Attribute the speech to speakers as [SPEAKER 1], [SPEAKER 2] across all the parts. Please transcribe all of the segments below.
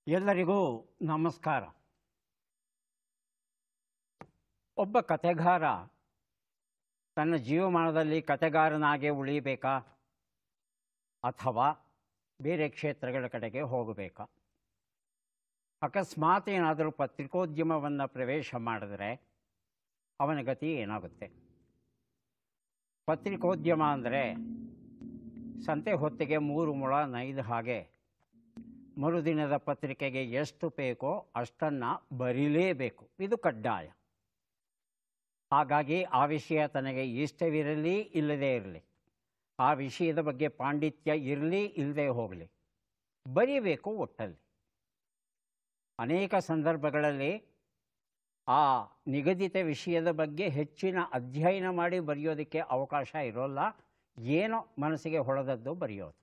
[SPEAKER 1] ಎಲ್ಲರಿಗೂ ನಮಸ್ಕಾರ ಒಬ್ಬ ಕತೆಗಾರ ತನ್ನ ಜೀವಮಾನದಲ್ಲಿ ಕತೆಗಾರನಾಗೆ ಉಳಿಬೇಕಾ ಅಥವಾ ಬೇರೆ ಕ್ಷೇತ್ರಗಳ ಕಡೆಗೆ ಹೋಗಬೇಕಾ ಅಕಸ್ಮಾತ್ ಏನಾದರೂ ಪತ್ರಿಕೋದ್ಯಮವನ್ನು ಪ್ರವೇಶ ಮಾಡಿದ್ರೆ ಅವನ ಗತಿ ಏನಾಗುತ್ತೆ ಪತ್ರಿಕೋದ್ಯಮ ಅಂದರೆ ಸಂತೆ ಹೊತ್ತಿಗೆ ಮೂರು ಮೊಳ ನೈದು ಹಾಗೆ ಮರುದಿನದ ಪತ್ರಿಕೆಗೆ ಎಷ್ಟು ಬೇಕೋ ಅಷ್ಟನ್ನು ಬರೀಲೇಬೇಕು ಇದು ಕಡ್ಡಾಯ ಹಾಗಾಗಿ ಆ ವಿಷಯ ತನಗೆ ಇಷ್ಟವಿರಲಿ ಇಲ್ಲದೇ ಇರಲಿ ಆ ವಿಷಯದ ಬಗ್ಗೆ ಪಾಂಡಿತ್ಯ ಇರಲಿ ಇಲ್ಲದೆ ಹೋಗಲಿ ಬರೀಬೇಕು ಒಟ್ಟಲ್ಲಿ ಅನೇಕ ಸಂದರ್ಭಗಳಲ್ಲಿ ಆ ನಿಗದಿತ ವಿಷಯದ ಬಗ್ಗೆ ಹೆಚ್ಚಿನ ಅಧ್ಯಯನ ಮಾಡಿ ಬರೆಯೋದಕ್ಕೆ ಅವಕಾಶ ಇರೋಲ್ಲ ಏನೋ ಮನಸ್ಸಿಗೆ ಹೊಳೆದದ್ದು ಬರೆಯೋದು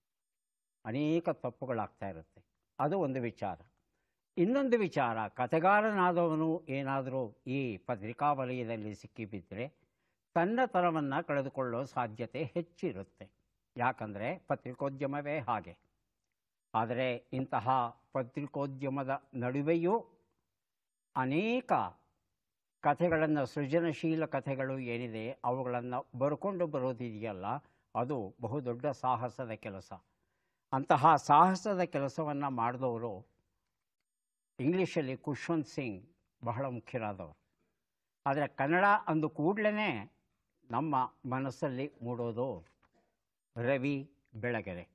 [SPEAKER 1] ಅನೇಕ ತಪ್ಪುಗಳಾಗ್ತಾ ಇರುತ್ತೆ ಅದು ಒಂದು ವಿಚಾರ ಇನ್ನೊಂದು ವಿಚಾರ ಕತೆಗಾರನಾದವನು ಏನಾದರೂ ಈ ಪತ್ರಿಕಾ ವಲಯದಲ್ಲಿ ಸಿಕ್ಕಿಬಿದ್ದರೆ ತನ್ನತನವನ್ನು ಕಳೆದುಕೊಳ್ಳೋ ಸಾಧ್ಯತೆ ಹೆಚ್ಚಿರುತ್ತೆ ಯಾಕಂದರೆ ಪತ್ರಿಕೋದ್ಯಮವೇ ಹಾಗೆ ಆದರೆ ಇಂತಹ ಪತ್ರಿಕೋದ್ಯಮದ ನಡುವೆಯೂ ಅನೇಕ ಕಥೆಗಳನ್ನು ಸೃಜನಶೀಲ ಕಥೆಗಳು ಏನಿದೆ ಅವುಗಳನ್ನು ಬರ್ಕೊಂಡು ಬರೋದಿದೆಯಲ್ಲ ಅದು ಬಹುದೊಡ್ಡ ಸಾಹಸದ ಕೆಲಸ ಅಂತಹ ಸಾಹಸದ ಕೆಲಸವನ್ನು ಮಾಡಿದವರು ಇಂಗ್ಲೀಷಲ್ಲಿ ಖುಷ್ವಂತ್ ಸಿಂಗ್ ಬಹಳ ಮುಖ್ಯರಾದವರು ಆದರೆ ಕನ್ನಡ ಅಂದು ಕೂಡಲೇ ನಮ್ಮ ಮನಸ್ಸಲ್ಲಿ ಮೂಡೋದು ರವಿ ಬೆಳಗೆರೆ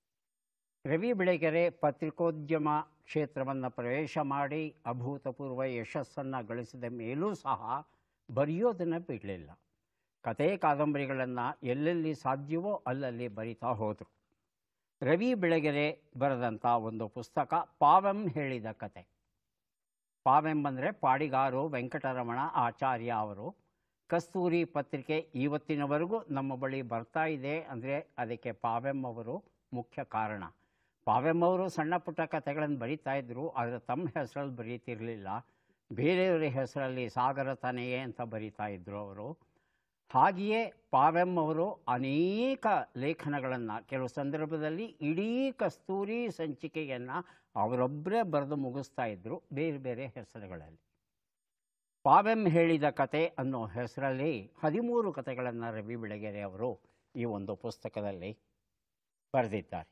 [SPEAKER 1] ರವಿ ಬೆಳಗೆರೆ ಪತ್ರಿಕೋದ್ಯಮ ಕ್ಷೇತ್ರವನ್ನು ಪ್ರವೇಶ ಮಾಡಿ ಅಭೂತಪೂರ್ವ ಯಶಸ್ಸನ್ನು ಗಳಿಸಿದ ಮೇಲೂ ಸಹ ಬರೆಯೋದನ್ನು ಬಿಡಲಿಲ್ಲ ಕತೆ ಕಾದಂಬರಿಗಳನ್ನು ಎಲ್ಲೆಲ್ಲಿ ಸಾಧ್ಯವೋ ಅಲ್ಲಲ್ಲಿ ಬರಿತಾ ಹೋದರು ರವಿ ಬೆಳಗೆರೆ ಬರೆದಂಥ ಒಂದು ಪುಸ್ತಕ ಪಾವೆಂ ಹೇಳಿದ ಕತೆ ಪಾವೆಂ ಅಂದರೆ ಪಾಡಿಗಾರು ವೆಂಕಟರಮಣ ಆಚಾರ್ಯ ಅವರು ಕಸ್ತೂರಿ ಪತ್ರಿಕೆ ಇವತ್ತಿನವರೆಗೂ ನಮ್ಮ ಬಳಿ ಬರ್ತಾ ಇದೆ ಅಂದರೆ ಅದಕ್ಕೆ ಪಾವೆಂ ಅವರು ಮುಖ್ಯ ಕಾರಣ ಪಾವೆಂ ಅವರು ಸಣ್ಣ ಪುಟ್ಟ ಕಥೆಗಳನ್ನು ಬರೀತಾ ಇದ್ದರು ಆದರೆ ತಮ್ಮ ಹೆಸರಲ್ಲಿ ಬರೀತಿರಲಿಲ್ಲ ಬೇರೆಯವರ ಹೆಸರಲ್ಲಿ ಸಾಗರ ತನೆಯೇ ಅಂತ ಬರೀತಾ ಇದ್ದರು ಅವರು ಹಾಗೆಯೇ ಪಾವೆಂ ಅವರು ಅನೇಕ ಲೇಖನಗಳನ್ನು ಕೆಲವು ಸಂದರ್ಭದಲ್ಲಿ ಇಡೀ ಕಸ್ತೂರಿ ಸಂಚಿಕೆಯನ್ನು ಅವರೊಬ್ಬರೇ ಬರೆದು ಮುಗಿಸ್ತಾ ಇದ್ದರು ಬೇರೆ ಬೇರೆ ಹೆಸರುಗಳಲ್ಲಿ ಪಾವೆಂ ಹೇಳಿದ ಕತೆ ಅನ್ನೋ ಹೆಸರಲ್ಲಿ ಹದಿಮೂರು ಕಥೆಗಳನ್ನು ರವಿ ಬೆಳಗೆರೆ ಅವರು ಈ ಒಂದು ಪುಸ್ತಕದಲ್ಲಿ ಬರೆದಿದ್ದಾರೆ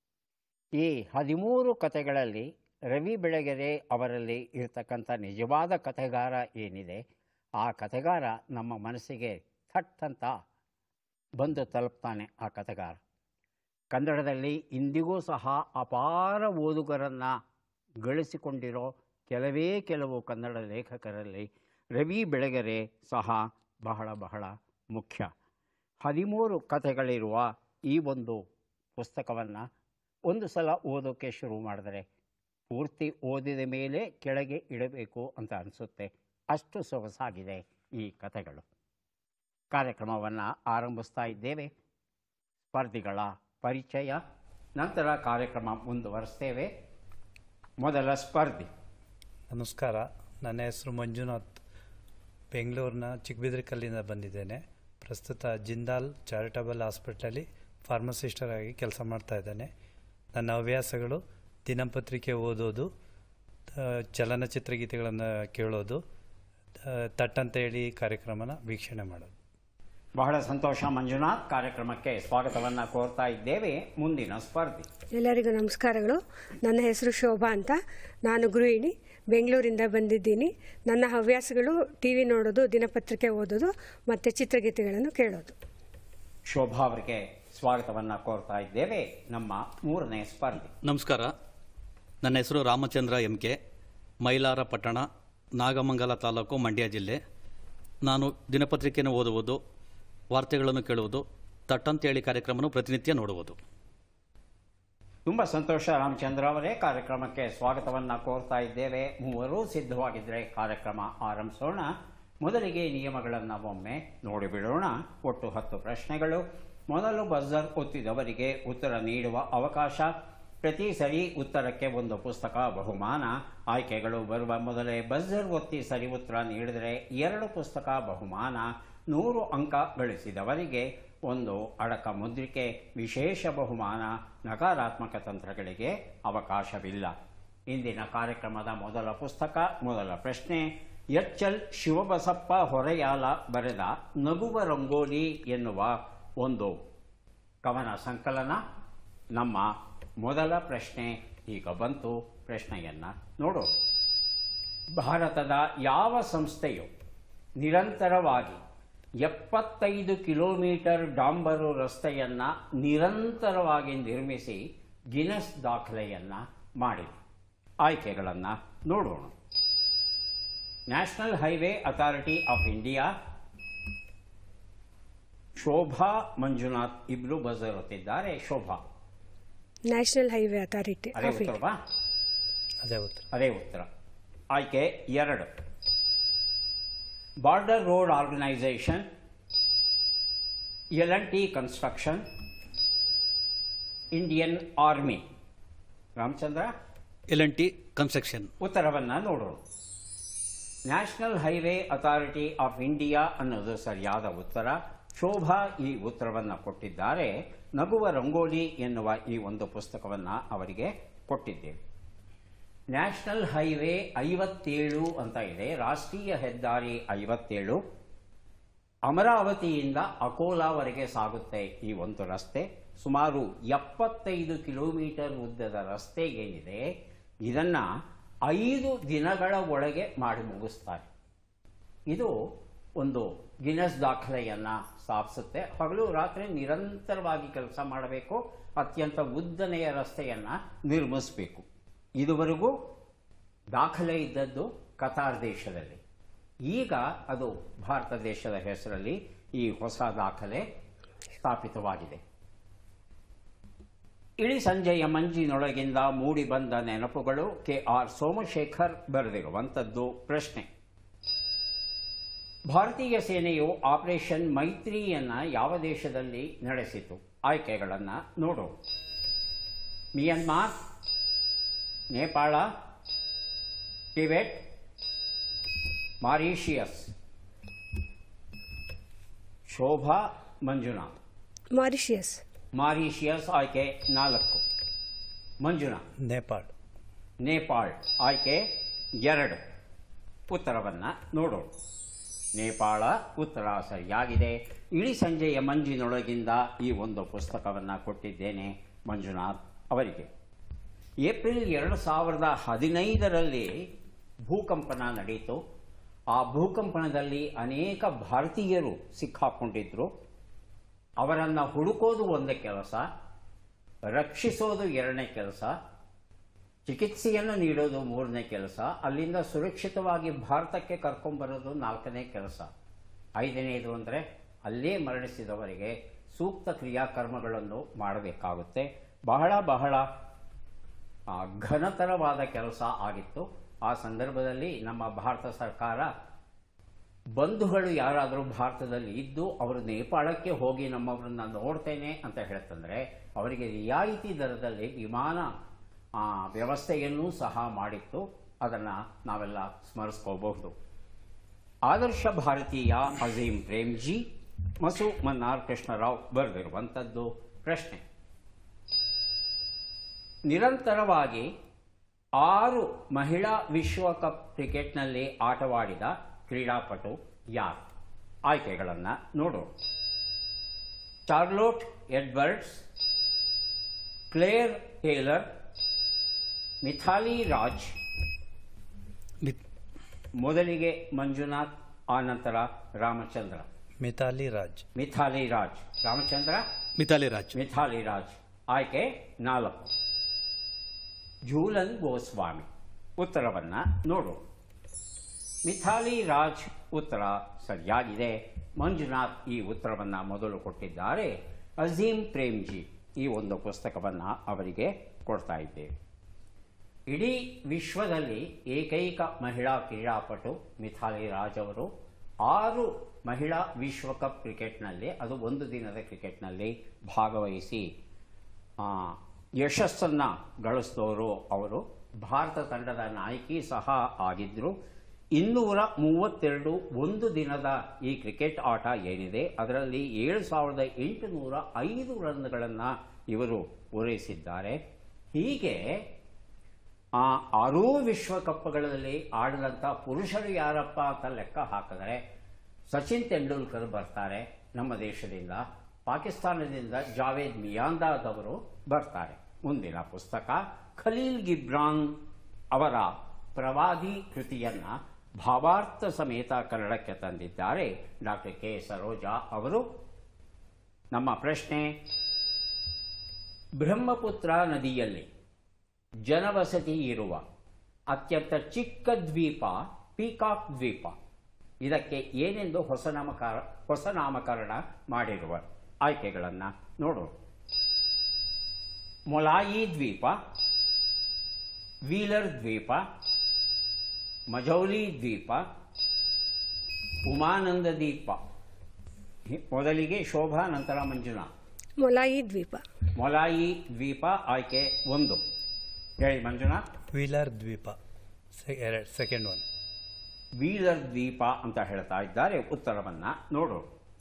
[SPEAKER 1] ಈ ಹದಿಮೂರು ಕಥೆಗಳಲ್ಲಿ ರವಿ ಬೆಳಗೆರೆ ಅವರಲ್ಲಿ ಇರತಕ್ಕಂಥ ನಿಜವಾದ ಕಥೆಗಾರ ಏನಿದೆ ಆ ಕಥೆಗಾರ ನಮ್ಮ ಮನಸ್ಸಿಗೆ ಥಟ್ ಅಂತ ಬಂದು ತಲುಪ್ತಾನೆ ಆ ಕಥೆಗಾರ ಕನ್ನಡದಲ್ಲಿ ಇಂದಿಗೂ ಸಹ ಅಪಾರ ಓದುಗರನ್ನು ಗಳಿಸಿಕೊಂಡಿರೋ ಕೆಲವೇ ಕೆಲವು ಕನ್ನಡ ಲೇಖಕರಲ್ಲಿ ರವಿ ಬೆಳಗೆರೆ ಸಹ ಬಹಳ ಬಹಳ ಮುಖ್ಯ ಹದಿಮೂರು ಕಥೆಗಳಿರುವ ಈ ಒಂದು ಪುಸ್ತಕವನ್ನು ಒಂದು ಸಲ ಓದೋಕ್ಕೆ ಶುರು ಮಾಡಿದರೆ ಪೂರ್ತಿ ಓದಿದ ಮೇಲೆ ಕೆಳಗೆ ಇಡಬೇಕು ಅಂತ ಅನಿಸುತ್ತೆ ಅಷ್ಟು ಸೊಗಸಾಗಿದೆ ಈ ಕಥೆಗಳು ಕಾರ್ಯಕ್ರಮವನ್ನು ಆರಂಭಿಸ್ತಾ ಇದ್ದೇವೆ ಸ್ಪರ್ಧಿಗಳ ಪರಿಚಯ ನಂತರ ಕಾರ್ಯಕ್ರಮ ಮುಂದುವರಿಸ್ತೇವೆ ಮೊದಲ ಸ್ಪರ್ಧಿ
[SPEAKER 2] ನಮಸ್ಕಾರ ನನ್ನ ಹೆಸರು ಮಂಜುನಾಥ್ ಬೆಂಗಳೂರಿನ ಚಿಕ್ಕಬಿದ್ರಿಕಲ್ಲಿಂದ ಬಂದಿದ್ದೇನೆ ಪ್ರಸ್ತುತ ಜಿಂದಾಲ್ ಚಾರಿಟಬಲ್ ಹಾಸ್ಪಿಟ್ಲಲ್ಲಿ ಫಾರ್ಮಸಿಸ್ಟರ್ ಆಗಿ ಕೆಲಸ ಮಾಡ್ತಾ ಇದ್ದೇನೆ ನನ್ನ ಹವ್ಯಾಸಗಳು ದಿನಪತ್ರಿಕೆ ಓದೋದು ಆ, ಚಲನಚಿತ್ರ ಗೀತೆಗಳನ್ನು ಕೇಳೋದು ಆ, ತಟ್ಟಂತ ಹೇಳಿ ಕಾರ್ಯಕ್ರಮನ ವೀಕ್ಷಣೆ ಮಾಡೋದು
[SPEAKER 1] ಬಹಳ ಸಂತೋಷ ಮಂಜುನಾಥ್ ಕಾರ್ಯಕ್ರಮಕ್ಕೆ ಸ್ವಾಗತವನ್ನು ಕೋರ್ತಾ ಇದ್ದೇವೆ ಮುಂದಿನ ಸ್ಪರ್ಧಿ
[SPEAKER 3] ಎಲ್ಲರಿಗೂ ನಮಸ್ಕಾರಗಳು ನನ್ನ ಹೆಸರು ಶೋಭಾ ಅಂತ ನಾನು ಗೃಹಿಣಿ ಬೆಂಗಳೂರಿಂದ ಬಂದಿದ್ದೀನಿ ನನ್ನ ಹವ್ಯಾಸಗಳು ಟಿ ವಿ ನೋಡೋದು ದಿನಪತ್ರಿಕೆ ಓದೋದು ಮತ್ತು ಚಿತ್ರಗೀತೆಗಳನ್ನು ಕೇಳೋದು
[SPEAKER 1] ಶೋಭಾ ಅವರಿಗೆ ಸ್ವಾಗತವನ್ನು ಕೋರ್ತಾ ಇದ್ದೇವೆ ನಮ್ಮ ಮೂರನೇ ಸ್ಪರ್ಧಿ
[SPEAKER 4] ನಮಸ್ಕಾರ ನನ್ನ ಹೆಸರು ರಾಮಚಂದ್ರ ಎಂ ಕೆ ಮೈಲಾರ ಪಟ್ಟಣ ನಾಗಮಂಗಲ ತಾಲೂಕು ಮಂಡ್ಯ ಜಿಲ್ಲೆ ನಾನು ದಿನಪತ್ರಿಕೆಯನ್ನು ಓದುವುದು ವಾರ್ತೆಗಳನ್ನು ಕೇಳುವುದು ತಟ್ಟಂತೇಳಿ ಕಾರ್ಯಕ್ರಮವನ್ನು ಪ್ರತಿನಿತ್ಯ ನೋಡುವುದು
[SPEAKER 1] ತುಂಬ ಸಂತೋಷ ರಾಮಚಂದ್ರ ಅವರೇ ಕಾರ್ಯಕ್ರಮಕ್ಕೆ ಸ್ವಾಗತವನ್ನು ಕೋರ್ತಾ ಇದ್ದೇವೆ ಮೂವರು ಸಿದ್ಧವಾಗಿದ್ದರೆ ಕಾರ್ಯಕ್ರಮ ಆರಂಭಿಸೋಣ ಮೊದಲಿಗೆ ನಿಯಮಗಳನ್ನು ಒಮ್ಮೆ ನೋಡಿಬಿಡೋಣ ಒಟ್ಟು ಹತ್ತು ಪ್ರಶ್ನೆಗಳು ಮೊದಲು ಬಜರ್ ಒತ್ತಿದವರಿಗೆ ಉತ್ತರ ನೀಡುವ ಅವಕಾಶ ಪ್ರತಿ ಸರಿ ಉತ್ತರಕ್ಕೆ ಒಂದು ಪುಸ್ತಕ ಬಹುಮಾನ ಆಯ್ಕೆಗಳು ಬರುವ ಮೊದಲೇ ಬಜರ್ ಒತ್ತಿ ಸರಿ ಉತ್ತರ ನೀಡಿದರೆ ಎರಡು ಪುಸ್ತಕ ಬಹುಮಾನ ನೂರು ಅಂಕ ಗಳಿಸಿದವರಿಗೆ ಒಂದು ಅಡಕ ಮುದ್ರಿಕೆ ವಿಶೇಷ ಬಹುಮಾನ ನಕಾರಾತ್ಮಕ ತಂತ್ರಗಳಿಗೆ ಅವಕಾಶವಿಲ್ಲ ಇಂದಿನ ಕಾರ್ಯಕ್ರಮದ ಮೊದಲ ಪುಸ್ತಕ ಮೊದಲ ಪ್ರಶ್ನೆ ಎಚ್ ಎಲ್ ಶಿವಬಸಪ್ಪ ಹೊರೆಯಾಲ ಬರೆದ ನಗುವ ರಂಗೋಲಿ ಎನ್ನುವ ಒಂದು ಕವನ ಸಂಕಲನ ನಮ್ಮ ಮೊದಲ ಪ್ರಶ್ನೆ ಈಗ ಬಂತು ಪ್ರಶ್ನೆಯನ್ನು ನೋಡೋಣ ಭಾರತದ ಯಾವ ಸಂಸ್ಥೆಯು ನಿರಂತರವಾಗಿ ಎಪ್ಪತ್ತೈದು ಕಿಲೋಮೀಟರ್ ಡಾಂಬರು ರಸ್ತೆಯನ್ನು ನಿರಂತರವಾಗಿ ನಿರ್ಮಿಸಿ ಗಿನೆಸ್ ದಾಖಲೆಯನ್ನು ಮಾಡಿದೆ ಆಯ್ಕೆಗಳನ್ನು ನೋಡೋಣ national highway authority of India Shobha Manjunath ಇಬ್ರು ಬಜರ್ ಹೊತ್ತಿದ್ದಾರೆ ಶೋಭಾ
[SPEAKER 3] ನ್ಯಾಷನಲ್ ಹೈವೇ ಅಥಾರಿಟಿ
[SPEAKER 1] ಅದೇ
[SPEAKER 3] ಆಫ್ ಇಂಡಿಯಾ
[SPEAKER 1] ಉತ್ತರವಾ
[SPEAKER 2] ಅದೇ ಉತ್ತರ
[SPEAKER 1] ಅದೇ ಉತ್ತರ ಆಯ್ಕೆ ಎರಡು border road organisation L N T construction Indian army Ramachandra
[SPEAKER 4] L N T construction
[SPEAKER 1] ಉತ್ತರವನ್ನು ನೋಡೋಣ national highway authority of India ಅನ್ನೋದು ಸರಿಯಾದ ಉತ್ತರ ಶೋಭಾ ಈ ಉತ್ತರವನ್ನು ಕೊಟ್ಟಿದ್ದಾರೆ ನಗುವ ರಂಗೋಲಿ ಎನ್ನುವ ಈ ಒಂದು ಪುಸ್ತಕವನ್ನು ಅವರಿಗೆ ಕೊಟ್ಟಿದ್ದೇವೆ ನ್ಯಾಷನಲ್ ಹೈವೇ ಐವತ್ತೇಳು ಅಂತ ಇದೆ ರಾಷ್ಟ್ರೀಯ ಹೆದ್ದಾರಿ ಐವತ್ತೇಳು ಅಮರಾವತಿಯಿಂದ ಅಕೋಲಾವರೆಗೆ ಸಾಗುತ್ತೆ ಈ ಒಂದು ರಸ್ತೆ ಸುಮಾರು ಎಪ್ಪತ್ತೈದು ಕಿಲೋಮೀಟರ್ ಉದ್ದದ ರಸ್ತೆ ಏನಿದೆ ಇದನ್ನ ಐದು ದಿನಗಳ ಒಳಗೆ ಮಾಡಿ ಮುಗಿಸ್ತಾರೆ ಇದು ಒಂದು ಗಿನೆಸ್ ದಾಖಲೆಯನ್ನು ಸ್ಥಾಪಿಸುತ್ತೆ ಹಗಲು ರಾತ್ರಿ ನಿರಂತರವಾಗಿ ಕೆಲಸ ಮಾಡಬೇಕು ಅತ್ಯಂತ ಉದ್ದನೆಯ ರಸ್ತೆಯನ್ನು ನಿರ್ಮಿಸಬೇಕು ಇದುವರೆಗೂ ದಾಖಲೆ ಇದ್ದದ್ದು ಕತಾರ್ ದೇಶದಲ್ಲಿ ಈಗ ಅದು ಭಾರತ ದೇಶದ ಹೆಸರಲ್ಲಿ ಈ ಹೊಸ ದಾಖಲೆ ಸ್ಥಾಪಿತವಾಗಿದೆ ಇಳಿ ಸಂಜೆಯ ಮಂಜಿನೊಳಗಿಂದ ಮೂಡಿ ಬಂದ ನೆನಪುಗಳು ಕೆ ಆರ್ ಸೋಮಶೇಖರ್ ಬರೆದಿರುವಂಥದ್ದು ಪ್ರಶ್ನೆ ಭಾರತೀಯ ಸೇನೆಯು ಆಪರೇಷನ್ ಮೈತ್ರಿಯನ್ನ ಯಾವ ದೇಶದಲ್ಲಿ ನಡೆಸಿತು ಆಯ್ಕೆಗಳನ್ನು ನೋಡೋಣ Myanmar Nepal Tibet Mauritius Shobha Manjunath
[SPEAKER 3] Mauritius
[SPEAKER 1] Mauritius ಆಯ್ಕೆ ನಾಲ್ಕು ಮಂಜುನಾಥ್
[SPEAKER 2] ನೇಪಾಳ್
[SPEAKER 1] ನೇಪಾಳ್ ಆಯ್ಕೆ ಎರಡು ಉತ್ತರವನ್ನು ನೋಡೋಣ ನೇಪಾಳ ಉತ್ತರ ಸರಿಯಾಗಿದೆ ಇಳಿ ಸಂಜೆಯ ಮಂಜಿನೊಳಗಿಂದ ಈ ಒಂದು ಪುಸ್ತಕವನ್ನು ಕೊಟ್ಟಿದ್ದೇನೆ ಮಂಜುನಾಥ್ ಅವರಿಗೆ ಏಪ್ರಿಲ್ ಎರಡು ಸಾವಿರದ ಹದಿನೈದರಲ್ಲಿ ಭೂಕಂಪನ ನಡೆಯಿತು ಆ ಭೂಕಂಪನದಲ್ಲಿ ಅನೇಕ ಭಾರತೀಯರು ಸಿಕ್ಕಾಕೊಂಡಿದ್ರು ಅವರನ್ನು ಹುಡುಕೋದು ಒಂದೇ ಕೆಲಸ ರಕ್ಷಿಸೋದು ಎರಡನೇ ಕೆಲಸ ಚಿಕಿತ್ಸೆಯನ್ನು ನೀಡೋದು ಮೂರನೇ ಕೆಲಸ ಅಲ್ಲಿಂದ ಸುರಕ್ಷಿತವಾಗಿ ಭಾರತಕ್ಕೆ ಕರ್ಕೊಂಬರೋದು ನಾಲ್ಕನೇ ಕೆಲಸ ಐದನೇದು ಅಂದರೆ ಅಲ್ಲೇ ಮರಣಿಸಿದವರಿಗೆ ಸೂಕ್ತ ಕ್ರಿಯಾಕರ್ಮಗಳನ್ನು ಮಾಡಬೇಕಾಗುತ್ತೆ ಬಹಳ ಬಹಳ ಆ, ಘನತರವಾದ ಕೆಲಸ ಆಗಿತ್ತು ಆ ಸಂದರ್ಭದಲ್ಲಿ ನಮ್ಮ ಭಾರತ ಸರ್ಕಾರ ಬಂಧುಗಳು ಯಾರಾದರೂ ಭಾರತದಲ್ಲಿ ಇದ್ದು ಅವರು ನೇಪಾಳಕ್ಕೆ ಹೋಗಿ ನಮ್ಮವರನ್ನ ನೋಡ್ತೇನೆ ಅಂತ ಹೇಳ್ತಂದ್ರೆ ಅವರಿಗೆ ರಿಯಾಯಿತಿ ದರದಲ್ಲಿ ವಿಮಾನ ಆ, ವ್ಯವಸ್ಥೆಯನ್ನೂ ಸಹ ಮಾಡಿತ್ತು ಅದನ್ನು ನಾವೆಲ್ಲ ಸ್ಮರಿಸ್ಕೋಬಹುದು ಆದರ್ಶ ಭಾರತೀಯ ಅಜೀಂ ಪ್ರೇಮ್ಜಿ ಮಸು ಮನ್ನಾರ್ ಕೃಷ್ಣರಾವ್ ಬರೆದಿರುವಂಥದ್ದು ಪ್ರಶ್ನೆ ನಿರಂತರವಾಗಿ ಆರು ಮಹಿಳಾ ವಿಶ್ವಕಪ್ ಕ್ರಿಕೆಟ್ನಲ್ಲಿ ಆಟವಾಡಿದ ಕ್ರೀಡಾಪಟು ಯಾರು ಆಯ್ಕೆಗಳನ್ನು ನೋಡೋಣ Charlotte Edwards Claire Taylor Mithali Raj
[SPEAKER 4] ಮಿತ್
[SPEAKER 1] ಮೊದಲಿಗೆ ಮಂಜುನಾಥ್ ಆನಂತರ ರಾಮಚಂದ್ರ
[SPEAKER 2] ಮಿತಾಲಿ ರಾಜ್
[SPEAKER 1] ಮಿಥಾಲಿ ರಾಜ್ ರಾಮಚಂದ್ರ
[SPEAKER 4] ಮಿತಾಲಿ ರಾಜ್
[SPEAKER 1] ಮಿಥಾಲಿ ರಾಜ್ ಆಯ್ಕೆ ನಾಲ್ಕು ಝೂಲನ್ ಗೋಸ್ವಾಮಿ ಉತ್ತರವನ್ನು ನೋಡು ಮಿಥಾಲಿ ರಾಜ್ ಉತ್ತರ ಸರಿಯಾಗಿದೆ ಮಂಜುನಾಥ್ ಈ ಉತ್ತರವನ್ನು ಮೊದಲು ಕೊಟ್ಟಿದ್ದಾರೆ ಅಜೀಂ ಪ್ರೇಮ್ಜಿ ಈ ಒಂದು ಪುಸ್ತಕವನ್ನು ಅವರಿಗೆ ಕೊಡ್ತಾ ಇದ್ದೇವೆ ಇಡೀ ವಿಶ್ವದಲ್ಲಿ ಏಕೈಕ ಮಹಿಳಾ ಕ್ರೀಡಾಪಟು ಮಿಥಾಲಿ ರಾಜ್ ಅವರು ಆರು ಮಹಿಳಾ ವಿಶ್ವಕಪ್ ಕ್ರಿಕೆಟ್ನಲ್ಲಿ ಅದು ಒಂದು ದಿನದ ಕ್ರಿಕೆಟ್ನಲ್ಲಿ ಭಾಗವಹಿಸಿ ಆ, ಯಶಸ್ಸನ್ನು ಗಳಿಸಿದವರು ಅವರು ಭಾರತ ತಂಡದ ನಾಯಕಿ ಸಹ ಆಗಿದ್ದರು ಇನ್ನೂರ ಮೂವತ್ತೆರಡು ಒಂದು ದಿನದ ಈ ಕ್ರಿಕೆಟ್ ಆಟ ಏನಿದೆ ಅದರಲ್ಲಿ ಏಳು ಸಾವಿರದ ಎಂಟುನೂರ ಐದು ರನ್ಗಳನ್ನು ಇವರು ಪೂರೈಸಿದ್ದಾರೆ ಹೀಗೆ ಆ ಆರೂ ವಿಶ್ವಕಪ್ಗಳಲ್ಲಿ ಆಡಿದಂಥ ಪುರುಷರು ಯಾರಪ್ಪ ಅಂತ ಲೆಕ್ಕ ಹಾಕಿದರೆ ಸಚಿನ್ ತೆಂಡೂಲ್ಕರ್ ಬರ್ತಾರೆ ನಮ್ಮ ದೇಶದಿಂದ ಪಾಕಿಸ್ತಾನದಿಂದ ಜಾವೇದ್ ಮಿಯಾಂದಾದ್ ಅವರು ಬರ್ತಾರೆ ಮುಂದಿನ ಪುಸ್ತಕ ಖಲೀಲ್ ಗಿಬ್ರಾನ್ ಅವರ ಪ್ರವಾದಿ ಕೃತಿಯನ್ನ ಭಾವಾರ್ಥ ಸಮೇತ ಕನ್ನಡಕ್ಕೆ ತಂದಿದ್ದಾರೆ ಡಾಕ್ಟರ್ ಕೆ ಸರೋಜಾ ಅವರು ನಮ್ಮ ಪ್ರಶ್ನೆ ಬ್ರಹ್ಮಪುತ್ರ ನದಿಯಲ್ಲಿ ಜನವಸತಿ ಇರುವ ಅತ್ಯಂತ ಚಿಕ್ಕ ದ್ವೀಪ ಪೀಕಾಕ್ ದ್ವೀಪ ಇದಕ್ಕೆ ಏನೆಂದು ಹೊಸ ನಾಮಕಾರ ಹೊಸ ನಾಮಕರಣ ಮಾಡಿರುವ ಆಯ್ಕೆಗಳನ್ನು ನೋಡೋಣ ಮೊಲಾಯಿ ದ್ವೀಪ ವೀಲರ್ ದ್ವೀಪ ಮಜೌಲಿ ದ್ವೀಪ ಉಮಾನಂದ ದ್ವೀಪ ಹಿ- ಮೊದಲಿಗೆ ಶೋಭಾ ನಂತರ ಮಂಜುನಾಥ್
[SPEAKER 3] ಮೊಲಾಯಿ ದ್ವೀಪ
[SPEAKER 1] ಮೊಲಾಯಿ ದ್ವೀಪ ಆಯ್ಕೆ ಒಂದು ಹೇಳಿ ಮಂಜುನಾಥ್
[SPEAKER 2] ವೀಲರ್ ದ್ವೀಪ ಸೆ- ಎರಡು ಸೆಕೆಂಡ್ ಒನ್
[SPEAKER 1] ವೀಲರ್ ದ್ವೀಪ ಅಂತ ಹೇಳ್ತಾ ಇದ್ದಾರೆ ಉತ್ತರವನ್ನ ನೋಡು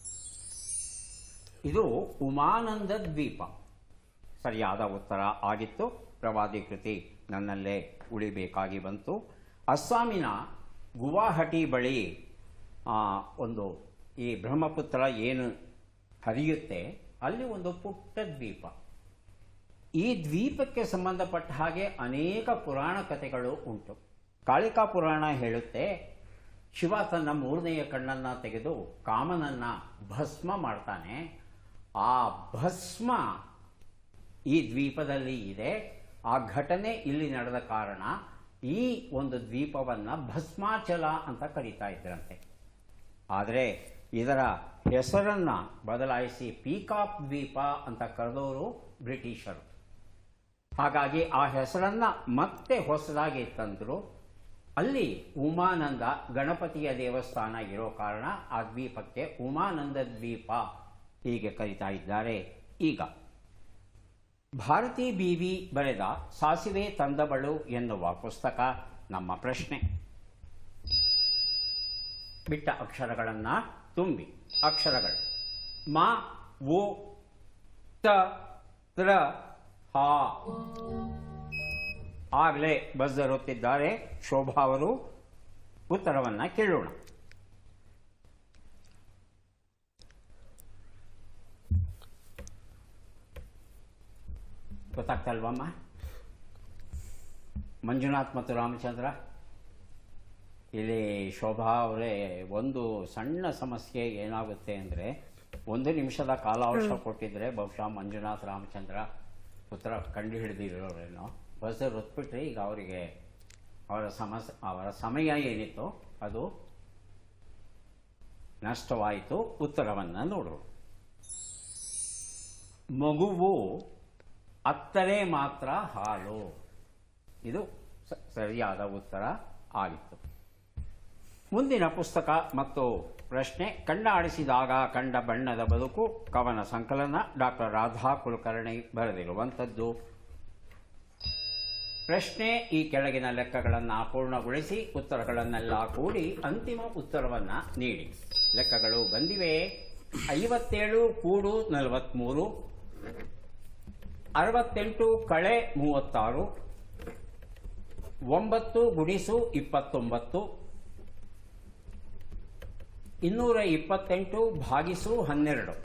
[SPEAKER 1] ಇದು ಉಮಾನಂದ ದ್ವೀಪ ಸರಿಯಾದ ಉತ್ತರ ಆಗಿತ್ತು ಪ್ರವಾದಿ ಕೃತಿ ನನ್ನಲ್ಲೇ ಉಳಿಬೇಕಾಗಿ ಬಂತು ಅಸ್ಸಾಮಿನ ಗುವಾಹಟಿ ಬಳಿ ಆ, ಒಂದು ಈ ಬ್ರಹ್ಮಪುತ್ರ ಏನು ಹರಿಯುತ್ತೆ ಅಲ್ಲಿ ಒಂದು ಪುಟ್ಟ ದ್ವೀಪ ಈ ದ್ವೀಪಕ್ಕೆ ಸಂಬಂಧಪಟ್ಟ ಹಾಗೆ ಅನೇಕ ಪುರಾಣ ಕಥೆಗಳು ಉಂಟು ಕಾಳಿಕಾ ಪುರಾಣ ಹೇಳುತ್ತೆ ಶಿವ ತನ್ನ ಮೂರನೆಯ ಕಣ್ಣನ್ನ ತೆಗೆದು ಕಾಮನನ್ನ ಭಸ್ಮ ಮಾಡ್ತಾನೆ ಆ ಭಸ್ಮ ಈ ದ್ವೀಪದಲ್ಲಿ ಇದೆ ಆ ಘಟನೆ ಇಲ್ಲಿ ನಡೆದ ಕಾರಣ ಈ ಒಂದು ದ್ವೀಪವನ್ನ ಭಸ್ಮಾಚಲ ಅಂತ ಕರೀತಾ ಇದ್ರಂತೆ ಆದರೆ ಇದರ ಹೆಸರನ್ನ ಬದಲಾಯಿಸಿ ಪೀಕಾಕ್ ದ್ವೀಪ ಅಂತ ಕರೆದವರು ಬ್ರಿಟಿಷರು ಹಾಗಾಗಿ ಆ ಹೆಸರನ್ನ ಮತ್ತೆ ಹೊಸದಾಗಿ ತಂದರು ಅಲ್ಲಿ ಉಮಾನಂದ ಗಣಪತಿಯ ದೇವಸ್ಥಾನ ಇರೋ ಕಾರಣ ಆ ದ್ವೀಪಕ್ಕೆ ಉಮಾನಂದ ದ್ವೀಪ ಹೀಗೆ ಕರೀತಾ ಇದ್ದಾರೆ ಈಗ ಭಾರತಿ ಬಿವಿ ಬರೆದ ಸಾಸಿವೆ ತಂದಬಳು ಎನ್ನುವ ಪುಸ್ತಕ ನಮ್ಮ ಪ್ರಶ್ನೆ ಬಿಟ್ಟ ಅಕ್ಷರಗಳನ್ನ ತುಂಬಿ ಅಕ್ಷರಗಳು ಮ ಓ ತ ತ್ರ ಹ ಆಗಲೇ ಬಸ್ಸರುತ್ತಿದ್ದಾರೆ ಶೋಭಾ ಅವರು ಉತ್ತರವನ್ನ ಕೇಳೋಣ ಗೊತ್ತಾಗ್ತಾ ಇಲ್ವಮ್ಮ ಮಂಜುನಾಥ್ ಮತ್ತು ರಾಮಚಂದ್ರ ಇಲ್ಲಿ ಶೋಭಾ ಅವರೇ ಒಂದು ಸಣ್ಣ ಸಮಸ್ಯೆ ಏನಾಗುತ್ತೆ ಅಂದರೆ ಒಂದು ನಿಮಿಷದ ಕಾಲಾವಕಾಶ ಕೊಟ್ಟಿದ್ರೆ ಬಹುಶಃ ಮಂಜುನಾಥ್ ರಾಮಚಂದ್ರ ಉತ್ತರ ಕಂಡು ಹಿಡಿದಿರೋರೇನೋ ಬಸ್ ಹೊತ್ಬಿಟ್ರೆ ಈಗ ಅವರಿಗೆ ಅವರ ಸಮಸ್ಯೆ ಅವರ ಸಮಯ ಏನಿತ್ತು ಅದು ನಷ್ಟವಾಯಿತು ಉತ್ತರವನ್ನು ನೋಡೋಣ ಮಗುವು ಅತ್ತರೆ ಮಾತ್ರ ಹಾಲು ಇದು ಸ- ಸರಿಯಾದ ಉತ್ತರ ಆಗಿತ್ತು ಮುಂದಿನ ಪುಸ್ತಕ ಮತ್ತು ಪ್ರಶ್ನೆ ಕಣ್ಣ ಆಡಿಸಿದಾಗ ಕಂಡ ಬಣ್ಣದ ಬದುಕು ಕವನ ಸಂಕಲನ ಡಾಕ್ಟರ್ ರಾಧಾ ಕುಲಕರ್ಣಿ ಬರೆದಿರುವಂಥದ್ದು ಪ್ರಶ್ನೆ ಈ ಕೆಳಗಿನ ಲೆಕ್ಕಗಳನ್ನು ಪೂರ್ಣಗೊಳಿಸಿ ಉತ್ತರಗಳನ್ನೆಲ್ಲ ಕೂಡಿ ಅಂತಿಮ ಉತ್ತರವನ್ನು ನೀಡಿ ಲೆಕ್ಕಗಳು ಬಂದಿವೆ ಐವತ್ತೇಳು ಕೂಡು ನಲವತ್ತ್ಮೂರು ಅರವತ್ತೆಂಟು ಕಳೆ ಮೂವತ್ತಾರು ಒಂಬತ್ತು ಗುಡಿಸು ಇಪ್ಪತ್ತೊಂಬತ್ತು ಇನ್ನೂರ ಇಪ್ಪತ್ತೆಂಟು ಭಾಗಿಸು ಹನ್ನೆರಡು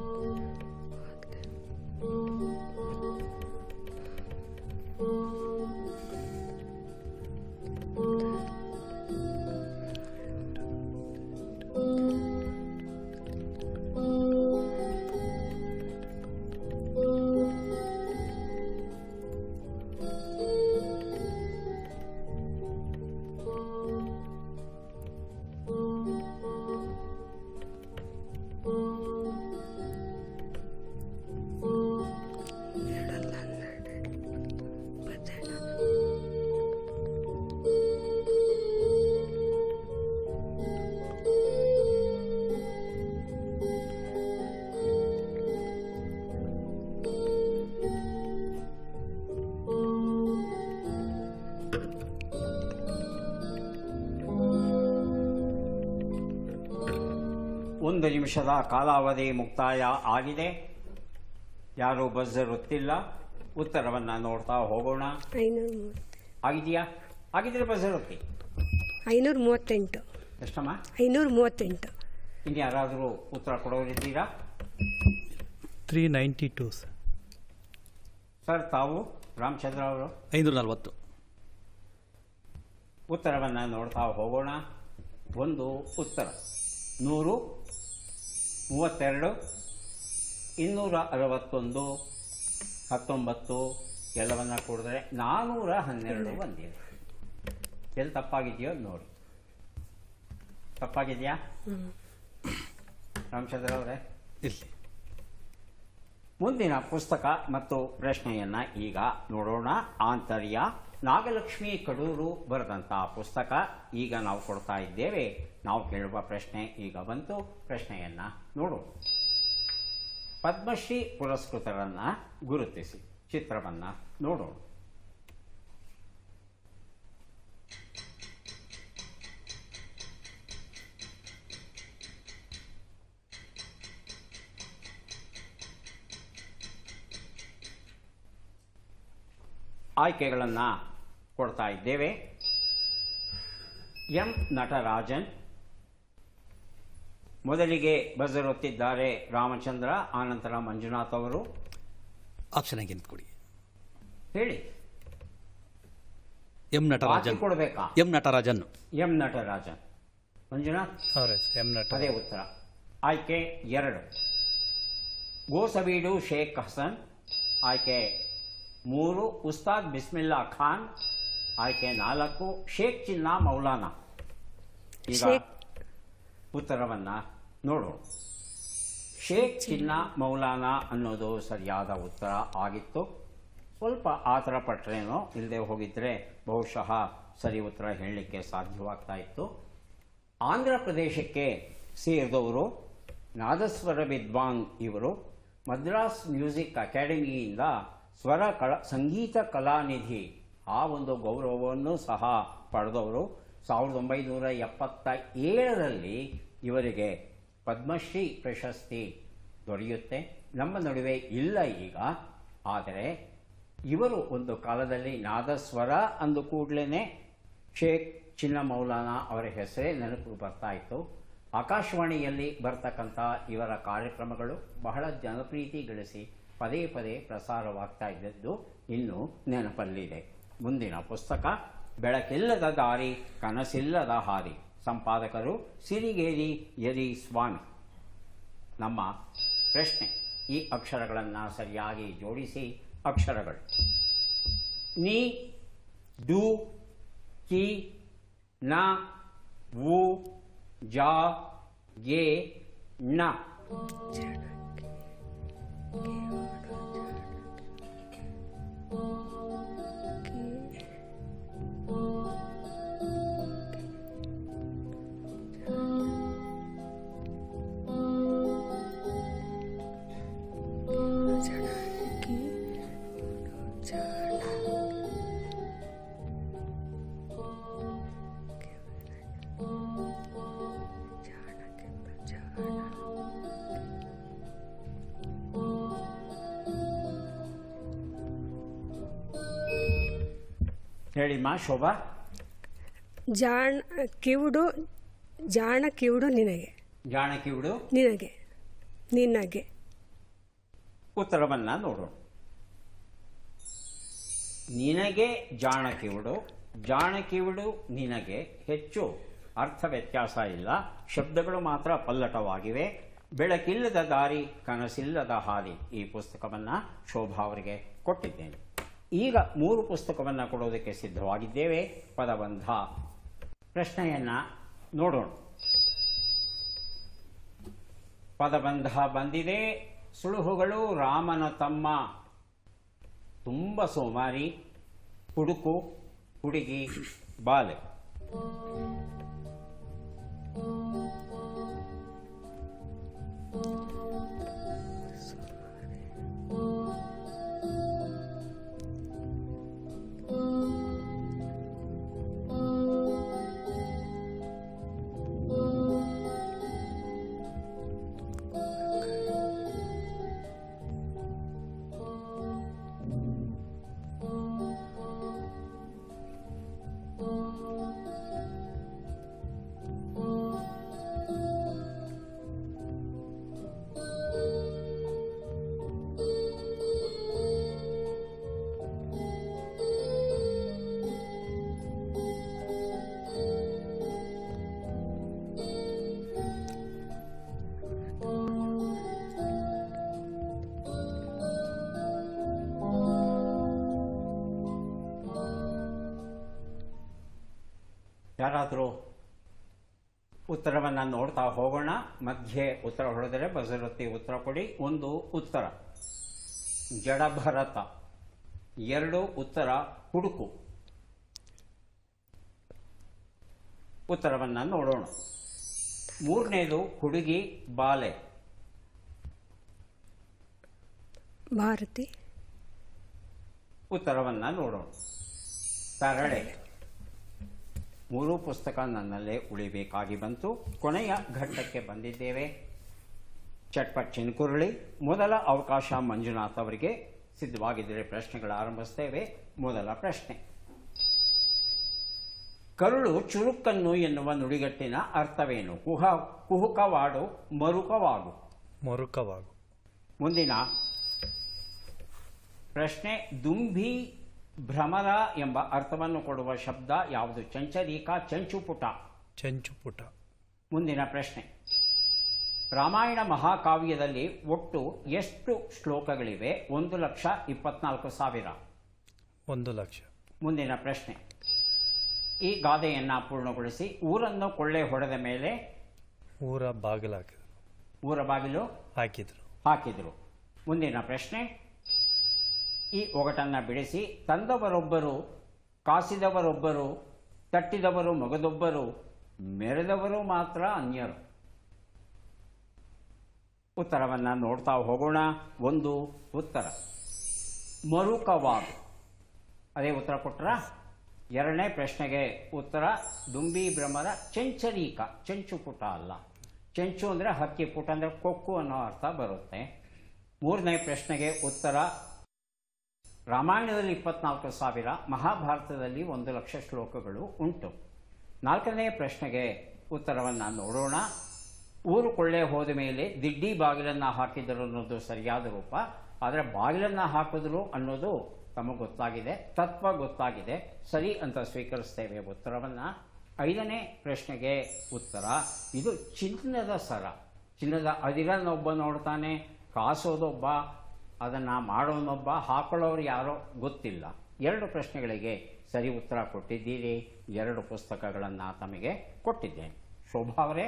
[SPEAKER 1] ಒಂದು ನಿಮಿಷದ ಕಾಲಾವಧಿ ಮುಕ್ತಾಯ ಆಗಿದೆ ಯಾರೂ ಬಜರ್ ಒತ್ತಿಲ್ಲ ಉತ್ತರವನ್ನು ನೋಡ್ತಾ ಹೋಗೋಣ
[SPEAKER 3] ಐನೂರು ಮೂವತ್ತು
[SPEAKER 1] ಆಗಿದೆಯಾ ಆಗಿದ್ರೆ ಬಸರೊತ್ತಿ
[SPEAKER 3] ಐನೂರ ಮೂವತ್ತೆಂಟು
[SPEAKER 1] ಎಷ್ಟಮ್ಮ
[SPEAKER 3] ಐನೂರ ಮೂವತ್ತೆಂಟು
[SPEAKER 1] ಇನ್ನು ಯಾರಾದರೂ ಉತ್ತರ ಕೊಡೋರಿದ್ದೀರಾ
[SPEAKER 2] three ninety two sir
[SPEAKER 1] sir ತಾವು ರಾಮಚಂದ್ರ ಅವರು
[SPEAKER 4] ಐನೂರ ನಲವತ್ತು
[SPEAKER 1] ಉತ್ತರವನ್ನು ನೋಡ್ತಾ ಹೋಗೋಣ ಒಂದು ಉತ್ತರ ನೂರು ಮೂವತ್ತೆರಡು ಇನ್ನೂರ ಅರವತ್ತೊಂದು ಹತ್ತೊಂಬತ್ತು ಎಲ್ಲವನ್ನ ಕೂಡಿದ್ರೆ ನಾನ್ನೂರ ಹನ್ನೆರಡು ಬಂದಿದೆ ಎಲ್ಲಿ ತಪ್ಪಾಗಿದೆಯೋ ನೋಡಿ ತಪ್ಪಾಗಿದೆಯಾ ರಾಮಚಂದ್ರ ಅವರೇ
[SPEAKER 4] ಇಲ್ಲಿ
[SPEAKER 1] ಮುಂದಿನ ಪುಸ್ತಕ ಮತ್ತು ಪ್ರಶ್ನೆಯನ್ನ ಈಗ ನೋಡೋಣ ಆಂತರ್ಯ ನಾಗಲಕ್ಷ್ಮಿ ಕಡೂರು ಬರೆದಂತಹ ಪುಸ್ತಕ ಈಗ ನಾವು ಕೊಡ್ತಾ ಇದ್ದೇವೆ ನಾವು ಕೇಳುವ ಪ್ರಶ್ನೆ ಈಗ ಬಂತು ಪ್ರಶ್ನೆಯನ್ನ ನೋಡು ಪದ್ಮಶ್ರೀ ಪುರಸ್ಕೃತರನ್ನ ಗುರುತಿಸಿ ಚಿತ್ರವನ್ನ ನೋಡೋಣ ಆಯ್ಕೆಗಳನ್ನು ಕೊಡ್ತಾ ಇದ್ದೇವೆ ಎಂ ನಟರಾಜನ್ ಮೊದಲಿಗೆ ಬಜರೊತ್ತಿದ್ದಾರೆ ರಾಮಚಂದ್ರ ಆನಂತರ ಮಂಜುನಾಥ್ ಅವರು
[SPEAKER 4] ಆಪ್ಷನ್ ಆಗಿ ಕೊಡಿ
[SPEAKER 1] ಹೇಳಿ
[SPEAKER 4] ಎಂ ನಟರಾಜನ್
[SPEAKER 1] ಬಾಕಿ ಕೊಡ್ಬೇಕಾ
[SPEAKER 4] ಎಂ ನಟರಾಜನ್
[SPEAKER 1] ಎಂ ನಟರಾಜನ್ ಮಂಜುನಾಥ್
[SPEAKER 2] ಅವರೇ ಎಮ್ ನಟ
[SPEAKER 1] ಅದೇ ಉತ್ತರ ಆಯ್ಕೆ ಎರಡು ಗೋಸಬೀಡು ಶೇಖ್ ಹಸನ್ ಆಯ್ಕೆ ಮೂರು ಉಸ್ತಾದ್ ಬಿಸ್ಮಿಲ್ಲಾ ಖಾನ್ ಆಯ್ಕೆ ನಾಲ್ಕು ಶೇಖ್ ಚಿನ್ನ ಮೌಲಾನಾ ಈಗ
[SPEAKER 3] ಶೇಖ್.
[SPEAKER 1] ಉತ್ತರವನ್ನ ನೋಡು ಶೇಖ್ ಚಿನ್ನ ಮೌಲಾನಾ ಅನ್ನೋದು ಸರಿಯಾದ ಉತ್ತರ ಆಗಿತ್ತು ಸ್ವಲ್ಪ ಆತರ ಪಟ್ರೇನೋ ಇಲ್ಲದೆ ಹೋಗಿದ್ರೆ ಬಹುಶಃ ಸರಿ ಉತ್ತರ ಹೇಳಲಿಕ್ಕೆ ಸಾಧ್ಯವಾಗ್ತಾ ಇತ್ತು ಆಂಧ್ರ ಪ್ರದೇಶಕ್ಕೆ ಸೇರಿದವರು ನಾದಸ್ವರ ವಿದ್ವಾನ್ ಇವರು ಮದ್ರಾಸ್ ಮ್ಯೂಸಿಕ್ ಅಕಾಡೆಮಿಯಿಂದ ಸ್ವರ ಕಲಾ ಸಂಗೀತ ಕಲಾನಿಧಿ ಆ ಒಂದು ಗೌರವವನ್ನು ಸಹ ಪಡೆದವರು ಸಾವಿರದ ಒಂಬೈನೂರ ಎಪ್ಪತ್ತ ಏಳರಲ್ಲಿ ಇವರಿಗೆ ಪದ್ಮಶ್ರೀ ಪ್ರಶಸ್ತಿ ದೊರೆಯುತ್ತೆ ನಮ್ಮ ನಡುವೆ ಇಲ್ಲ ಈಗ ಆದರೆ ಇವರು ಒಂದು ಕಾಲದಲ್ಲಿ ನಾದಸ್ವರ ಅಂದು ಕೂಡಲೇ ಶೇಖ್ ಚಿನ್ನ ಮೌಲಾನಾ ಅವರ ಹೆಸರೇ ನೆನಪು ಬರ್ತಾ ಇತ್ತು ಆಕಾಶವಾಣಿಯಲ್ಲಿ ಬರ್ತಕ್ಕಂಥ ಇವರ ಕಾರ್ಯಕ್ರಮಗಳು ಬಹಳ ಜನಪ್ರೀತಿ ಗಳಿಸಿ ಪದೇ ಪದೇ ಪ್ರಸಾರವಾಗ್ತಾ ಇದ್ದದ್ದು ಇನ್ನೂ ನೆನಪಲ್ಲಿದೆ ಮುಂದಿನ ಪುಸ್ತಕ ಬೆಳಕಿಲ್ಲದ ದಾರಿ ಕನಸಿಲ್ಲದ ಹಾದಿ ಸಂಪಾದಕರು ಸಿರಿಗೇರಿ ಯರಿ ಸ್ವಾಮಿ ನಮ್ಮ ಪ್ರಶ್ನೆ ಈ ಅಕ್ಷರಗಳನ್ನು ಸರಿಯಾಗಿ ಜೋಡಿಸಿ ಅಕ್ಷರಗಳು ನೀ ಡು ಕಿ ನ ವು ಜಾ ಗೆ ನ ಹೇಳಿಮ್ಮ ಶೋಭಾ
[SPEAKER 3] ಜಾಣ ಕಿವುಡು ಜಾಣ ಕಿವುಡು ನಿನಗೆ
[SPEAKER 1] ಜಾಣಕಿ ಬಿಡು
[SPEAKER 3] ನಿನಗೆ ನಿನಗೆ
[SPEAKER 1] ಉತ್ತರವನ್ನ ನೋಡೋಣ ನಿನಗೆ ಜಾಣಕಿವುಡು ಜಾಣಕಿವುಡು ನಿನಗೆ ಹೆಚ್ಚು ಅರ್ಥ ವ್ಯತ್ಯಾಸ ಇಲ್ಲ ಶಬ್ದಗಳು ಮಾತ್ರ ಪಲ್ಲಟವಾಗಿವೆ ಬೆಳಕಿಲ್ಲದ ದಾರಿ ಕನಸಿಲ್ಲದ ಹಾದಿ ಈ ಪುಸ್ತಕವನ್ನು ಶೋಭಾ ಅವರಿಗೆ ಕೊಟ್ಟಿದ್ದೇನೆ ಈಗ ಮೂರು ಪುಸ್ತಕವನ್ನು ಕೊಡೋದಕ್ಕೆ ಸಿದ್ಧವಾಗಿದ್ದೇವೆ ಪದಬಂಧ ಪ್ರಶ್ನೆಯನ್ನ ನೋಡೋಣ ಪದಬಂಧ ಬಂದಿದೆ ಸುಳುಹುಗಳು ರಾಮನ ತಮ್ಮ ತುಂಬ ಸೋಮಾರಿ ಹುಡುಕು ಹುಡುಗಿ ಬಾಲೆ ಯಾರಾದರೂ ಉತ್ತರವನ್ನು ನೋಡ್ತಾ ಹೋಗೋಣ ಮಧ್ಯೆ ಉತ್ತರ ಹೊಡೆದರೆ ಬಸರತ್ತಿ ಉತ್ತರ ಕೊಡಿ ಒಂದು ಉತ್ತರ ಜಡಭರತ ಎರಡು ಉತ್ತರ ಹುಡುಕು ಉತ್ತರವನ್ನು ನೋಡೋಣ ಮೂರನೇದು ಹುಡುಗಿ ಬಾಲೆ
[SPEAKER 3] ಭಾರತಿ
[SPEAKER 1] ಉತ್ತರವನ್ನು ನೋಡೋಣ ತರಳೆ ಮೂರೂ ಪುಸ್ತಕ ನನ್ನಲ್ಲೇ ಉಳಿಬೇಕಾಗಿ ಬಂತು ಕೊನೆಯ ಘಟ್ಟಕ್ಕೆ ಬಂದಿದ್ದೇವೆ ಚಟ್ಪಟ್ ಚಿನ್ಕುರುಳಿ ಮೊದಲ ಅವಕಾಶ ಮಂಜುನಾಥ್ ಅವರಿಗೆ ಸಿದ್ಧವಾಗಿದ್ದರೆ ಪ್ರಶ್ನೆಗಳು ಆರಂಭಿಸ್ತೇವೆ ಮೊದಲ ಪ್ರಶ್ನೆ ಕರುಳು ಚುರುಕನ್ನು ಎನ್ನುವ ನುಡಿಗಟ್ಟಿನ ಅರ್ಥವೇನು ಕುಹ ಕುಹುಕವಾಡು ಮರುಕವಾಗು
[SPEAKER 2] ಮರುಕವಾಗು
[SPEAKER 1] ಮುಂದಿನ ಪ್ರಶ್ನೆ ದುಂಬಿ ಭ್ರಮರ ಎಂಬ ಅರ್ಥವನ್ನು ಕೊಡುವ ಶಬ್ದ ಯಾವುದು ಚಂಚರೀಕ ಚಂಚುಪುಟ
[SPEAKER 2] ಚೆಂಚುಪುಟ
[SPEAKER 1] ಮುಂದಿನ ಪ್ರಶ್ನೆ ರಾಮಾಯಣ ಮಹಾಕಾವ್ಯದಲ್ಲಿ ಒಟ್ಟು ಎಷ್ಟು ಶ್ಲೋಕಗಳಿವೆ ಒಂದು ಲಕ್ಷ ಇಪ್ಪತ್ನಾಲ್ಕು ಸಾವಿರ
[SPEAKER 2] ಒಂದು ಲಕ್ಷ
[SPEAKER 1] ಮುಂದಿನ ಪ್ರಶ್ನೆ ಈ ಗಾದೆಯನ್ನು ಪೂರ್ಣಗೊಳಿಸಿ ಊರನ್ನು ಕೊಳ್ಳೆ ಹೊಡೆದ ಮೇಲೆ
[SPEAKER 2] ಊರ ಬಾಗಿಲು ಹಾಕಿದ್ರು
[SPEAKER 1] ಊರ ಬಾಗಿಲು
[SPEAKER 2] ಹಾಕಿದ್ರು
[SPEAKER 1] ಹಾಕಿದರು ಮುಂದಿನ ಪ್ರಶ್ನೆ ಈ ಒಗಟನ್ನು ಬಿಡಿಸಿ ತಂದವರೊಬ್ಬರು ಕಾಸಿದವರೊಬ್ಬರು ತಟ್ಟಿದವರು ಮಗದೊಬ್ಬರು ಮೆರೆದವರು ಮಾತ್ರ ಅನ್ಯರು ಉತ್ತರವನ್ನು ನೋಡ್ತಾ ಹೋಗೋಣ ಒಂದು ಉತ್ತರ ಮರುಕವಾದು ಅದೇ ಉತ್ತರ ಕೊಟ್ರ ಎರಡನೇ ಪ್ರಶ್ನೆಗೆ ಉತ್ತರ ದುಂಬಿ ಭ್ರಮರ ಚೆಂಚರೀಕ ಚೆಂಚು ಪುಟ ಅಲ್ಲ ಚೆಂಚು ಅಂದರೆ ಹಕ್ಕಿ ಪುಟ ಅಂದರೆ ಕೊಕ್ಕು ಅನ್ನೋ ಅರ್ಥ ಬರುತ್ತೆ ಮೂರನೇ ಪ್ರಶ್ನೆಗೆ ಉತ್ತರ ರಾಮಾಯಣದಲ್ಲಿ ಇಪ್ಪತ್ನಾಲ್ಕು ಸಾವಿರ ಮಹಾಭಾರತದಲ್ಲಿ ಒಂದು ಲಕ್ಷ ಶ್ಲೋಕಗಳು ಉಂಟು ನಾಲ್ಕನೇ ಪ್ರಶ್ನೆಗೆ ಉತ್ತರವನ್ನು ನೋಡೋಣ ಊರು ಕೊಳ್ಳೆ ಹೋದ ಮೇಲೆ ದಿಡ್ಡಿ ಬಾಗಿಲನ್ನು ಹಾಕಿದರು ಅನ್ನೋದು ಸರಿಯಾದ ರೂಪ ಆದರೆ ಬಾಗಿಲನ್ನು ಹಾಕಿದ್ರು ಅನ್ನೋದು ತಮಗೆ ಗೊತ್ತಾಗಿದೆ ತತ್ವ ಗೊತ್ತಾಗಿದೆ ಸರಿ ಅಂತ ಸ್ವೀಕರಿಸ್ತೇವೆ ಉತ್ತರವನ್ನು ಐದನೇ ಪ್ರಶ್ನೆಗೆ ಉತ್ತರ ಇದು ಚಿನ್ನದ ಸರ ಚಿನ್ನದ ಅದಿರನ್ನೊಬ್ಬ ನೋಡ್ತಾನೆ ಕಾಸೋದೊಬ್ಬ ಅದನ್ನು ಮಾಡೋನೊಬ್ಬ ಹಾಕೊಳ್ಳೋರು ಯಾರೋ ಗೊತ್ತಿಲ್ಲ ಎರಡು ಪ್ರಶ್ನೆಗಳಿಗೆ ಸರಿ ಉತ್ತರ ಕೊಟ್ಟಿದ್ದೀರಿ ಎರಡು ಪುಸ್ತಕಗಳನ್ನು ತಮಗೆ ಕೊಟ್ಟಿದ್ದೇನೆ ಶೋಭಾ ಅವರೇ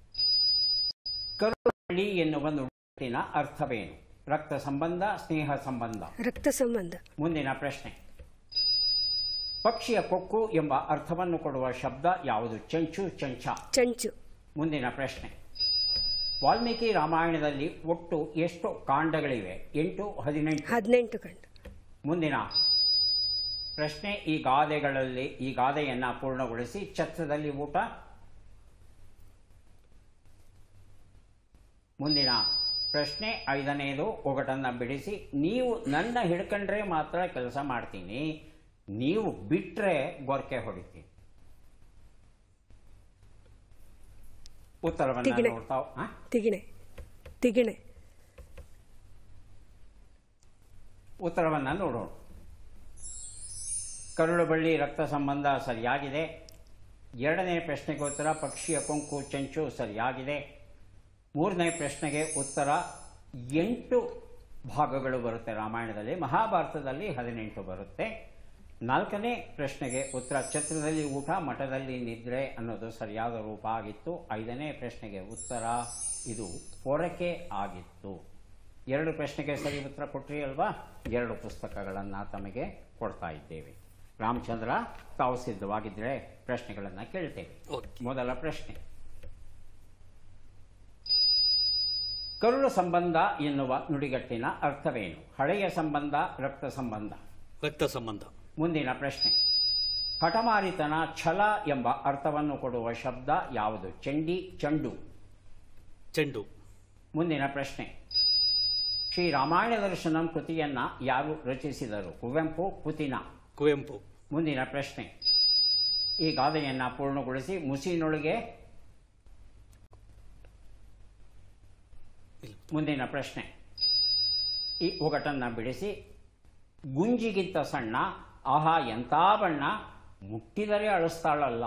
[SPEAKER 1] ಕರುಳಿ ಎನ್ನುವ ನುಡಿನ ಅರ್ಥವೇನು ರಕ್ತ ಸಂಬಂಧ ಸ್ನೇಹ ಸಂಬಂಧ
[SPEAKER 3] ರಕ್ತ ಸಂಬಂಧ
[SPEAKER 1] ಮುಂದಿನ ಪ್ರಶ್ನೆ ಪಕ್ಷಿಯ ಕೊಕ್ಕು ಎಂಬ ಅರ್ಥವನ್ನು ಕೊಡುವ ಶಬ್ದ ಯಾವುದು ಚಂಚು ಚಂಚ
[SPEAKER 3] ಚಂಚು
[SPEAKER 1] ಮುಂದಿನ ಪ್ರಶ್ನೆ ವಾಲ್ಮೀಕಿ ರಾಮಾಯಣದಲ್ಲಿ ಒಟ್ಟು ಎಷ್ಟು ಕಾಂಡಗಳಿವೆ ಎಂಟು ಹದಿನೆಂಟು
[SPEAKER 3] ಹದಿನೆಂಟು ಕಂಡು
[SPEAKER 1] ಮುಂದಿನ ಪ್ರಶ್ನೆ ಈ ಗಾದೆಗಳಲ್ಲಿ ಈ ಗಾದೆಯನ್ನು ಪೂರ್ಣಗೊಳಿಸಿ ಛತ್ರದಲ್ಲಿ ಊಟ ಮುಂದಿನ ಪ್ರಶ್ನೆ ಐದನೇದು ಒಗಟನ್ನು ಬಿಡಿಸಿ ನೀವು ನನ್ನ ಹಿಡ್ಕೊಂಡ್ರೆ ಮಾತ್ರ ಕೆಲಸ ಮಾಡ್ತೀನಿ ನೀವು ಬಿಟ್ಟರೆ ಗೊರಕೆ ಹೊಡಿತೀನಿ ಉತ್ತರವನ್ನು
[SPEAKER 3] ತಿಗಣೆ.
[SPEAKER 1] ನೋಡ್ತಾವ್ ಆ?
[SPEAKER 3] ತಿಗಿಣೆ ತಿಗಿಣೆ
[SPEAKER 1] ಉತ್ತರವನ್ನು ನೋಡೋಣ ಕರುಳು ಬಳ್ಳಿ ರಕ್ತ ಸಂಬಂಧ ಸರಿಯಾಗಿದೆ ಎರಡನೇ ಪ್ರಶ್ನೆಗೆ ಉತ್ತರ ಪಕ್ಷಿಯ ಕೊಂಕು ಚಂಚು ಸರಿಯಾಗಿದೆ ಮೂರನೇ ಪ್ರಶ್ನೆಗೆ ಉತ್ತರ ಎಂಟು ಭಾಗಗಳು ಬರುತ್ತೆ ರಾಮಾಯಣದಲ್ಲಿ ಮಹಾಭಾರತದಲ್ಲಿ ಹದಿನೆಂಟು ಬರುತ್ತೆ ನಾಲ್ಕನೇ ಪ್ರಶ್ನೆಗೆ ಉತ್ತರ ಛತ್ರದಲ್ಲಿ ಊಟ ಮಠದಲ್ಲಿ ನಿದ್ರೆ ಅನ್ನೋದು ಸರಿಯಾದ ರೂಪ ಆಗಿತ್ತು ಐದನೇ ಪ್ರಶ್ನೆಗೆ ಉತ್ತರ ಇದು ಪೊರಕೆ ಆಗಿತ್ತು ಎರಡು ಪ್ರಶ್ನೆಗೆ ಸರಿ ಉತ್ತರ ಕೊಟ್ರಿ ಅಲ್ವಾ ಎರಡು ಪುಸ್ತಕಗಳನ್ನು ತಮಗೆ ಕೊಡ್ತಾ ಇದ್ದೇವೆ ರಾಮಚಂದ್ರ ತಾವು ಸಿದ್ಧವಾಗಿದ್ದರೆ ಪ್ರಶ್ನೆಗಳನ್ನು ಕೇಳ್ತೇವೆ
[SPEAKER 4] ಓಕೆ
[SPEAKER 1] ಮೊದಲ ಪ್ರಶ್ನೆ ಕರುಳು ಸಂಬಂಧ ಎನ್ನುವ ನುಡಿಗಟ್ಟಿನ ಅರ್ಥವೇನು ಹಳೆಯ ಸಂಬಂಧ ರಕ್ತ ಸಂಬಂಧ
[SPEAKER 4] ರಕ್ತ ಸಂಬಂಧ
[SPEAKER 1] ಮುಂದಿನ ಪ್ರಶ್ನೆ ಹಠಮಾರಿತನ ಛಲ ಎಂಬ ಅರ್ಥವನ್ನು ಕೊಡುವ ಶಬ್ದ ಯಾವುದು ಚಂಡಿ ಚಂಡು
[SPEAKER 4] ಚೆಂಡು
[SPEAKER 1] ಮುಂದಿನ ಪ್ರಶ್ನೆ ಶ್ರೀ ರಾಮಾಯಣ ದರ್ಶನಂ ಕೃತಿಯನ್ನ ಯಾರು ರಚಿಸಿದರು ಕುವೆಂಪು ಪುತಿನ
[SPEAKER 4] ಕುವೆಂಪು
[SPEAKER 1] ಮುಂದಿನ ಪ್ರಶ್ನೆ ಈ ಗಾದೆಯನ್ನು ಪೂರ್ಣಗೊಳಿಸಿ ಮುಸಿನೊಳಗೆ ಮುಂದಿನ ಪ್ರಶ್ನೆ ಈ ಒಗಟನ್ನು ಬಿಡಿಸಿ ಗುಂಜಿಗಿಂತ ಸಣ್ಣ ಆಹಾ ಎಂಥ ಬಣ್ಣ ಮುಟ್ಟಿದರೆ ಅಳಿಸ್ತಾಳಲ್ಲ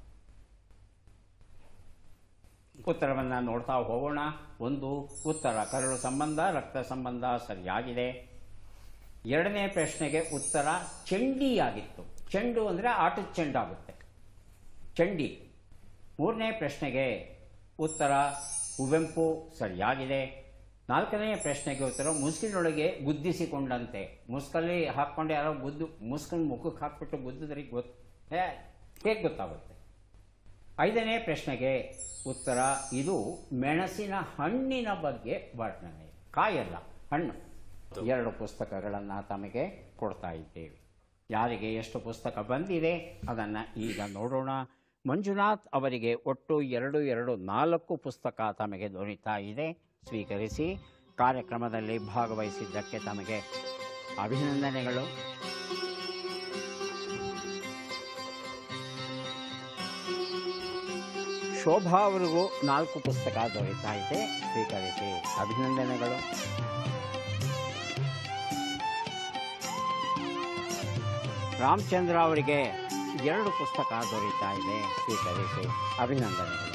[SPEAKER 1] ಉತ್ತರವನ್ನು ನೋಡ್ತಾ ಹೋಗೋಣ ಒಂದು ಉತ್ತರ ಕರಳು ಸಂಬಂಧ ರಕ್ತ ಸಂಬಂಧ ಸರಿಯಾಗಿದೆ ಎರಡನೇ ಪ್ರಶ್ನೆಗೆ ಉತ್ತರ ಚೆಂಡಿಯಾಗಿತ್ತು ಚೆಂಡು ಅಂದರೆ ಆಟದ ಚೆಂಡಾಗುತ್ತೆ ಚಂಡಿ ಮೂರನೇ ಪ್ರಶ್ನೆಗೆ ಉತ್ತರ ಕುವೆಂಪು ಸರಿಯಾಗಿದೆ ನಾಲ್ಕನೆಯ ಪ್ರಶ್ನೆಗೆ ಉತ್ತರ ಮುಸ್ಕಿನೊಳಗೆ ಗುದ್ದಿಸಿಕೊಂಡಂತೆ ಮುಸ್ಕಲ್ಲಿ ಹಾಕ್ಕೊಂಡು ಯಾರೋ ಗುದ್ದು ಮುಸ್ಕನ್ ಮುಖಕ್ಕೆ ಹಾಕ್ಬಿಟ್ಟು ಗುದ್ದಿದ್ರೆ ಗೊತ್ತು ಹೇಗೆ ಗೊತ್ತಾಗುತ್ತೆ ಐದನೇ ಪ್ರಶ್ನೆಗೆ ಉತ್ತರ ಇದು ಮೆಣಸಿನ ಹಣ್ಣಿನ ಬಗ್ಗೆ ವರ್ಣನೆ ಕಾಯಲ್ಲ ಹಣ್ಣು ಎರಡು ಪುಸ್ತಕಗಳನ್ನು ತಮಗೆ ಕೊಡ್ತಾ ಇದ್ದೇವೆ ಯಾರಿಗೆ ಎಷ್ಟು ಪುಸ್ತಕ ಬಂದಿದೆ ಅದನ್ನು ಈಗ ನೋಡೋಣ ಮಂಜುನಾಥ್ ಅವರಿಗೆ ಒಟ್ಟು ಎರಡು ಎರಡು ನಾಲ್ಕು ಪುಸ್ತಕ ತಮಗೆ ದೊರೀತಾ ಇದೆ ಸ್ವೀಕರಿಸಿ ಕಾರ್ಯಕ್ರಮದಲ್ಲಿ ಭಾಗವಹಿಸಿದ್ದಕ್ಕೆ ತಮಗೆ ಅಭಿನಂದನೆಗಳು ಶೋಭಾ ಅವರಿಗೂ ನಾಲ್ಕು ಪುಸ್ತಕ ದೊರೀತಾ ಇದೆ ಸ್ವೀಕರಿಸಿ ಅಭಿನಂದನೆಗಳು ರಾಮಚಂದ್ರ ಅವರಿಗೆ ಎರಡು ಪುಸ್ತಕ ದೊರೀತಾ ಇದೆ ಸ್ವೀಕರಿಸಿ ಅಭಿನಂದನೆಗಳು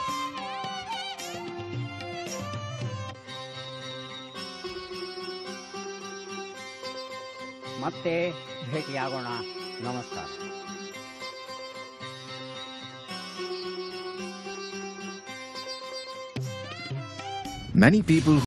[SPEAKER 1] ಮತ್ತೆ ಭೇಟಿಯಾಗೋಣ ನಮಸ್ಕಾರ
[SPEAKER 5] Many people